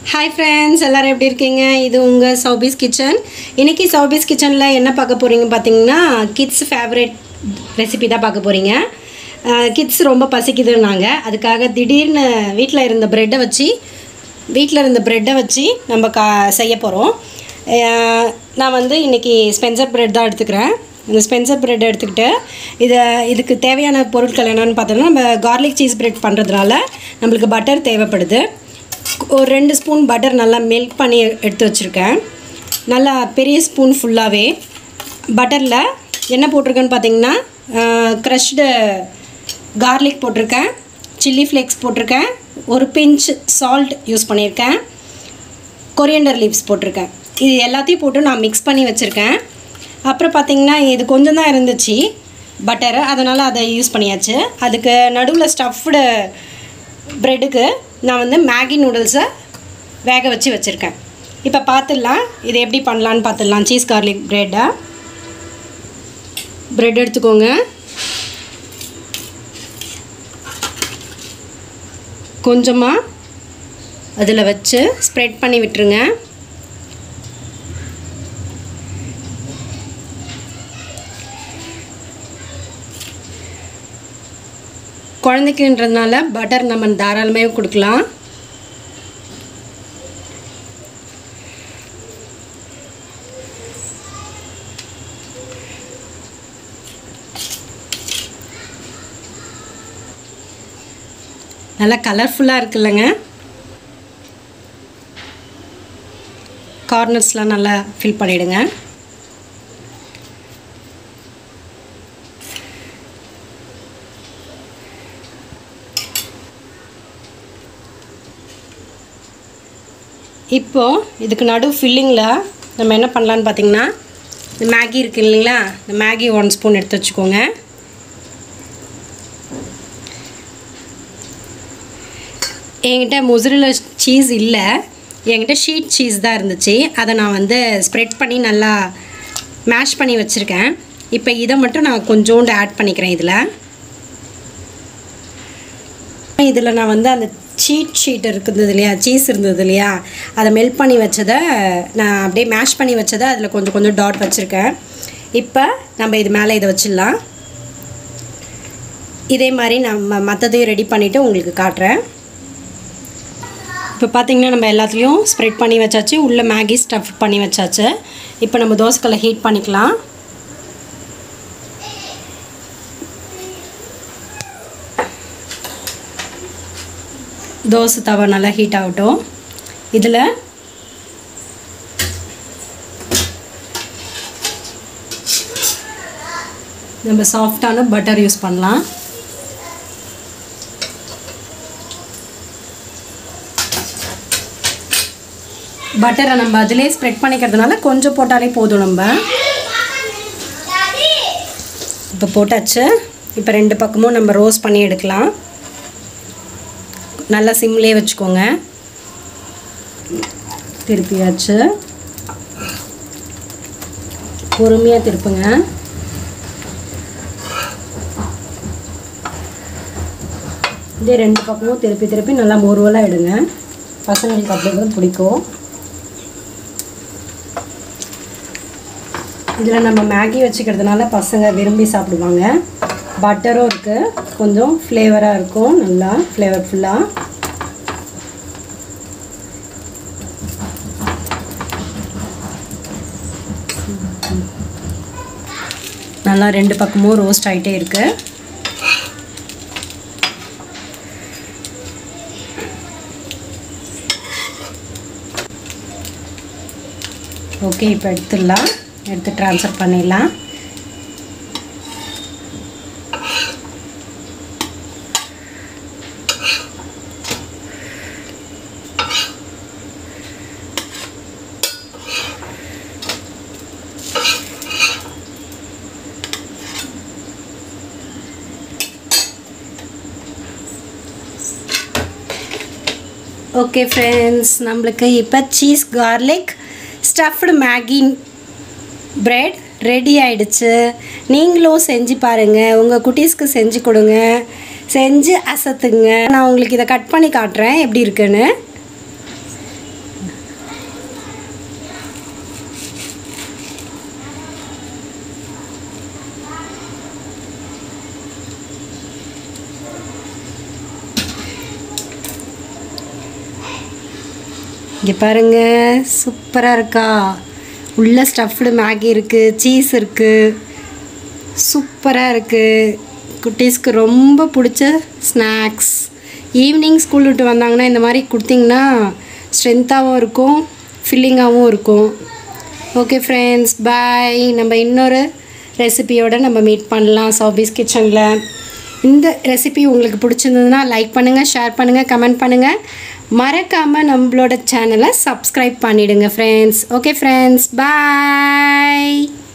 hi friends எல்லாரும் எப்படி இருக்கீங்க இது உங்கள் சௌபீஸ் கிச்சன் இன்றைக்கி சௌபீஸ் கிச்சனில் என்ன பார்க்க போகிறீங்க பார்த்தீங்கன்னா கிட்ஸ் ஃபேவரட் ரெசிபி தான் பார்க்க போகிறீங்க கிட்ஸ் ரொம்ப பசிக்குதுன்னாங்க அதுக்காக திடீர்னு வீட்டில் இருந்த ப்ரெட்டை வச்சு வீட்டில் இருந்த ப்ரெட்டை வச்சு நம்ம கா செய்ய போகிறோம் நான் வந்து இன்றைக்கி ஸ்பென்சர் ப்ரெட் தான் எடுத்துக்கிறேன் இந்த ஸ்பென்சர் ப்ரெட் எடுத்துக்கிட்டு இதை இதுக்கு தேவையான பொருட்கள் என்னென்னு பார்த்தோன்னா நம்ம கார்லிக் சீஸ் ப்ரெட் பண்ணுறதுனால நம்மளுக்கு பட்டர் தேவைப்படுது ஒரு ரெண்டு ஸ்பூன் பட்டர் நல்லா மெல்ட் பண்ணி எடுத்து வச்சுருக்கேன் நல்லா பெரிய ஸ்பூன் ஃபுல்லாகவே பட்டரில் என்ன போட்டிருக்கேன்னு பார்த்தீங்கன்னா க்ரஷ்டு கார்லிக் போட்டிருக்கேன் சில்லி ஃப்ளேக்ஸ் போட்டிருக்கேன் ஒரு பிஞ்ச் சால்ட் யூஸ் பண்ணியிருக்கேன் கொரியண்டர் லீவ்ஸ் போட்டிருக்கேன் இது எல்லாத்தையும் போட்டு நான் மிக்ஸ் பண்ணி வச்சுருக்கேன் அப்புறம் பார்த்திங்கன்னா இது கொஞ்சம் தான் இருந்துச்சு பட்டரு அதனால் அதை யூஸ் பண்ணியாச்சு அதுக்கு நடுவில் ஸ்டஃப்டு ப்ரெட்டுக்கு நான் வந்து மேகி நூடுல்ஸை வேக வச்சு வச்சுருக்கேன் இப்போ பார்த்துடலாம் இது எப்படி பண்ணலான்னு பார்த்துடலாம் சீஸ் கார்லிக் ப்ரெட்டை ப்ரெட் எடுத்துக்கோங்க கொஞ்சமாக அதில் வச்சு ஸ்ப்ரெட் பண்ணி விட்டுருங்க குழந்தைக்குன்றதுனால பட்டர் நம்ம தாராளமாக கொடுக்கலாம் நல்லா கலர்ஃபுல்லாக இருக்குல்லங்க கார்னர்ஸ்லாம் நல்லா ஃபில் பண்ணிவிடுங்க இப்போது இதுக்கு நடு ஃபில்லிங்கில் நம்ம என்ன பண்ணலான்னு பார்த்தீங்கன்னா இந்த மேகி இருக்குது இல்லைங்களா இந்த மேகி ஒன் ஸ்பூன் எடுத்து வச்சுக்கோங்க என்கிட்ட முசிறில் சீஸ் இல்லை என்கிட்ட ஷீட் சீஸ் தான் இருந்துச்சு அதை நான் வந்து ஸ்ப்ரெட் பண்ணி நல்லா மேஷ் பண்ணி வச்சுருக்கேன் இப்போ இதை மட்டும் நான் கொஞ்சோண்டு ஆட் பண்ணிக்கிறேன் இதில் இதில் நான் வந்து அந்த சீட் ஷீட் இருக்குது இல்லையா சீஸ் இருந்தது இல்லையா அதை மெல்ட் பண்ணி வச்சதை நான் அப்படியே மேஷ் பண்ணி வச்சதை அதில் கொஞ்சம் கொஞ்சம் டாட் வச்சுருக்கேன் இப்போ நம்ம இது மேலே இதை வச்சிடலாம் இதே மாதிரி நம்ம மற்றதையும் ரெடி பண்ணிவிட்டு உங்களுக்கு காட்டுறேன் இப்போ பார்த்திங்கன்னா நம்ம எல்லாத்துலேயும் ஸ்ப்ரெட் பண்ணி வச்சாச்சு உள்ளே மேகி ஸ்டஃப் பண்ணி வச்சாச்சு இப்போ நம்ம தோசைக்கல்லை ஹீட் பண்ணிக்கலாம் தோசை தவா நல்லா ஹீட் ஆகட்டும் இதில் நம்ம சாஃப்டான பட்டர் யூஸ் பண்ணலாம் பட்டரை நம்ம அதிலே ஸ்ப்ரெட் பண்ணிக்கிறதுனால கொஞ்சம் போட்டாலே போதும் நம்ம இப்போ போட்டாச்சு இப்போ ரெண்டு பக்கமும் நம்ம ரோஸ்ட் பண்ணி எடுக்கலாம் நல்லா சிம்லே வச்சுக்கோங்க திருப்பியாச்சு பொறுமையாக திருப்புங்க இதே ரெண்டு பக்கமும் திருப்பி திருப்பி நல்லா முருவலாக எடுங்க பசங்களுக்கு அப்படிங்கிறது பிடிக்கும் இதில் நம்ம மேகி வச்சுக்கிறதுனால பசங்க விரும்பி சாப்பிடுவாங்க பட்டரும் இருக்குது கொஞ்சம் ஃப்ளேவராக இருக்கும் நல்லா ஃப்ளேவர்ஃபுல்லாக நல்லா ரெண்டு பக்கமும் ரோஸ்ட் ஆகிட்டே இருக்குது ஓகே இப்போ எடுத்துடலாம் எடுத்து ட்ரான்ஸ்ஃபர் பண்ணிடலாம் ஓகே ஃப்ரெண்ட்ஸ் நம்மளுக்கு இப்போ cheese garlic stuffed Maggi bread ready ஆயிடுச்சு நீங்களும் செஞ்சு பாருங்கள் உங்கள் குட்டீஸ்க்கு செஞ்சு கொடுங்க செஞ்சு அசத்துங்க நான் உங்களுக்கு இதை கட் பண்ணி காட்டுறேன் எப்படி இருக்குன்னு இங்கே பாருங்க சூப்பராக இருக்கா உள்ள ஸ்டஃப்டு மேகி இருக்குது சீஸ் இருக்குது சூப்பராக இருக்குது குட்டீஸ்க்கு ரொம்ப பிடிச்ச ஸ்நாக்ஸ் ஈவினிங் ஸ்கூல் விட்டு வந்தாங்கன்னா இந்த மாதிரி கொடுத்தீங்கன்னா ஸ்ட்ரென்த்தாகவும் இருக்கும் ஃபில்லிங்காகவும் இருக்கும் ஓகே ஃப்ரெண்ட்ஸ் பாய் நம்ம இன்னொரு ரெசிபியோட நம்ம மீட் பண்ணலாம் சௌபீஸ் கிச்சனில் இந்த ரெசிபி உங்களுக்கு பிடிச்சிருந்ததுன்னா லைக் பண்ணுங்கள் ஷேர் பண்ணுங்கள் கமெண்ட் பண்ணுங்கள் மறக்காமல் நம்மளோட சேனலை சப்ஸ்கிரைப் பண்ணிவிடுங்க ஃப்ரெண்ட்ஸ் ஓகே ஃப்ரெண்ட்ஸ் பாய்